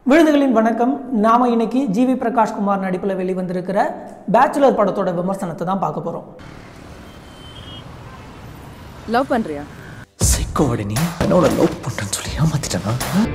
விருதுகளின் வணக்கம் நாம இன்னைக்கு ஜிவி பிரகாஷ்குமார் நடிப்பில் வெளிவந்திருக்கிற பேச்சுலர் படத்தோட விமர்சனத்தை தான் பார்க்க போகிறோம் லவ் பண்றியா சைக்கோவோட நீ என்னோட லவ் பண்ணுறேன்னு சொல்லி ஏமாத்திட்டனா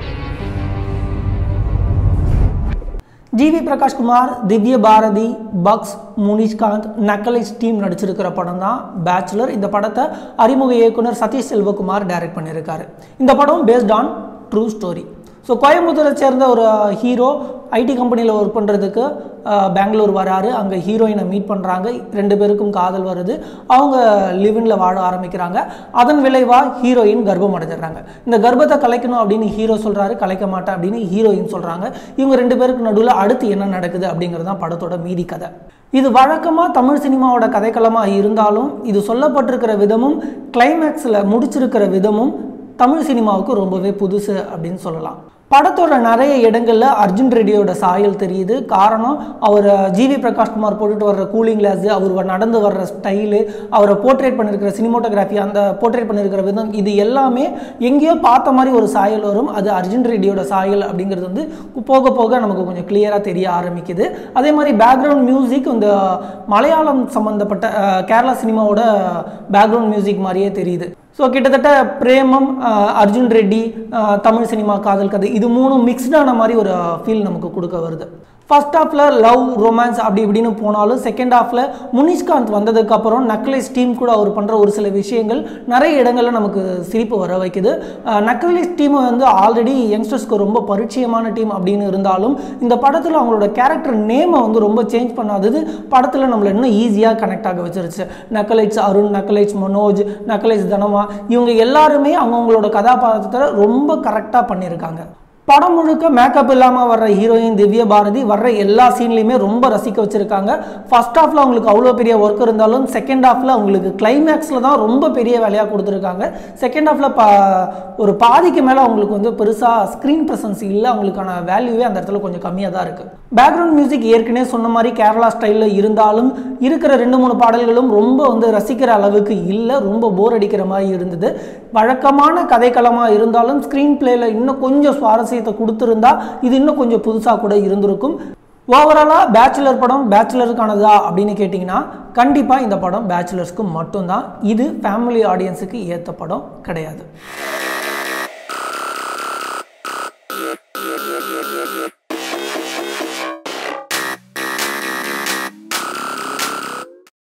ஜிவி பிரகாஷ்குமார் திவ்ய பாரதி பக்ஸ் முனிஷ்காந்த் நக்கலைஸ் டீம் நடிச்சிருக்கிற படம் தான் பேச்சுலர் இந்த படத்தை அறிமுக இயக்குனர் சதீஷ் செல்வகுமார் டைரக்ட் பண்ணியிருக்காரு இந்த படம் based on true story so கோயம்புத்தூரை சேர்ந்த ஒரு ஹீரோ ஐடி கம்பெனியில் ஒர்க் பண்ணுறதுக்கு பெங்களூர் வராரு அங்கே ஹீரோயினை மீட் பண்ணுறாங்க ரெண்டு பேருக்கும் காதல் வருது அவங்க லிவினில் வாழ ஆரம்பிக்கிறாங்க அதன் விளைவாக ஹீரோயின் கர்ப்பம் அடைஞ்சிடுறாங்க இந்த கர்ப்பத்தை கலைக்கணும் அப்படின்னு ஹீரோ சொல்கிறாரு கலைக்க மாட்டேன் அப்படின்னு ஹீரோயின் சொல்கிறாங்க இவங்க ரெண்டு பேருக்கு நடுவில் அடுத்து என்ன நடக்குது அப்படிங்கிறது தான் படத்தோட மீதி கதை இது வழக்கமாக தமிழ் சினிமாவோட கதைக்களமாக இருந்தாலும் இது சொல்லப்பட்டிருக்கிற விதமும் கிளைமேக்ஸில் முடிச்சிருக்கிற விதமும் தமிழ் சினிமாவுக்கு ரொம்பவே புதுசு அப்படின்னு சொல்லலாம் படத்தோட நிறைய இடங்களில் அர்ஜுன் ரெட்டியோட சாயல் தெரியுது காரணம் அவர் ஜிவி பிரகாஷ்குமார் போட்டுட்டு வர்ற கூலிங் கிளாஸு அவர் நடந்து வர்ற ஸ்டைலு அவரை போர்ட்ரேட் பண்ணியிருக்கிற சினிமோட்டோகிராஃபி அந்த போர்ட்ரேட் பண்ணியிருக்கிற விதம் இது எல்லாமே எங்கேயோ பார்த்த மாதிரி ஒரு சாயல் வரும் அது அர்ஜுன் ரெட்டியோட சாயல் அப்படிங்கிறது வந்து போக போக நமக்கு கொஞ்சம் கிளியராக தெரிய ஆரம்பிக்குது அதே மாதிரி பேக்ரவுண்ட் மியூசிக் இந்த மலையாளம் சம்மந்தப்பட்ட அஹ், கேரளா சினிமாவோட பேக்ரவுண்ட் மியூசிக் மாதிரியே தெரியுது ஸோ கிட்டத்தட்ட பிரேமம் அஹ், அர்ஜுன் ரெட்டி அஹ், தமிழ் சினிமா காதல் கதை இது மூணும் மிக்ஸ்டான மாதிரி ஒரு ஃபீல் நமக்கு கொடுக்க வருது ஃபர்ஸ்ட் ஹாஃபில் லவ் ரொமான்ஸ் அப்படி இப்படின்னு போனாலும் செகண்ட் ஹாஃபில் முனிஷ்காந்த் வந்ததுக்கப்புறம் நக்லைஸ் டீம் கூட அவர் பண்ணுற ஒரு சில விஷயங்கள் நிறைய இடங்களில் நமக்கு சிரிப்பு வர வைக்குது நக்லைஸ் டீம் வந்து ஆல்ரெடி யங்ஸ்டர்ஸ்க்கு ரொம்ப பரிச்சயமான டீம் அப்படின்னு இருந்தாலும் இந்த படத்தில் அவங்களோட கேரக்டர் நேமை வந்து ரொம்ப சேஞ்ச் பண்ணாதது படத்தில் நம்மளை இன்னும் ஈஸியாக கனெக்ட் ஆக வச்சிருச்சு நக்கலைட்ஸ் அருண் நக்கலைட்ஸ் மனோஜ் நக்கலைட்ஸ் தனமா இவங்க எல்லாருமே அவங்கவுங்களோட கதாபாத்திரத்தை ரொம்ப கரெக்டாக பண்ணியிருக்காங்க படம் முழுக்க மேக்கப் இல்லாமல் வர்ற ஹீரோயின் திவ்ய பாரதி வர்ற எல்லா சீன்லையுமே ரொம்ப ரசிக்க வச்சுருக்காங்க ஃபர்ஸ்ட் ஹாஃபில் அவங்களுக்கு அவ்வளோ பெரிய ஒர்க் இருந்தாலும் செகண்ட் ஹாஃபில் அவங்களுக்கு கிளைமேக்ஸில் தான் ரொம்ப பெரிய வேலையாக கொடுத்துருக்காங்க செகண்ட் ஹாஃபில் பா ஒரு பாதிக்கு மேலே அவங்களுக்கு வந்து பெருசாக ஸ்க்ரீன் ப்ரெசன்ஸ் இல்லை அவங்களுக்கான வேல்யூவே அந்த இடத்துல கொஞ்சம் கம்மியாக தான் இருக்குது பேக்ரவுண்ட் மியூசிக் ஏற்கனவே சொன்ன மாதிரி கேரளா ஸ்டைலில் இருந்தாலும் இருக்கிற ரெண்டு மூணு பாடல்களும் ரொம்ப வந்து ரசிக்கிற அளவுக்கு இல்லை ரொம்ப போர் அடிக்கிற மாதிரி இருந்தது வழக்கமான கதைக்களமாக இருந்தாலும் ஸ்க்ரீன் பிளேயில் இன்னும் கொஞ்சம் சுவாரஸ்யத்தை கொடுத்துருந்தா இது இன்னும் கொஞ்சம் புதுசாக கூட இருந்திருக்கும் ஓவராலாக பேச்சுலர் படம் பேச்சுலருக்கானதா அப்படின்னு கேட்டிங்கன்னா கண்டிப்பாக இந்த படம் பேச்சுலர்ஸ்க்கு மட்டும்தான் இது ஃபேமிலி ஆடியன்ஸுக்கு ஏற்ற படம் கிடையாது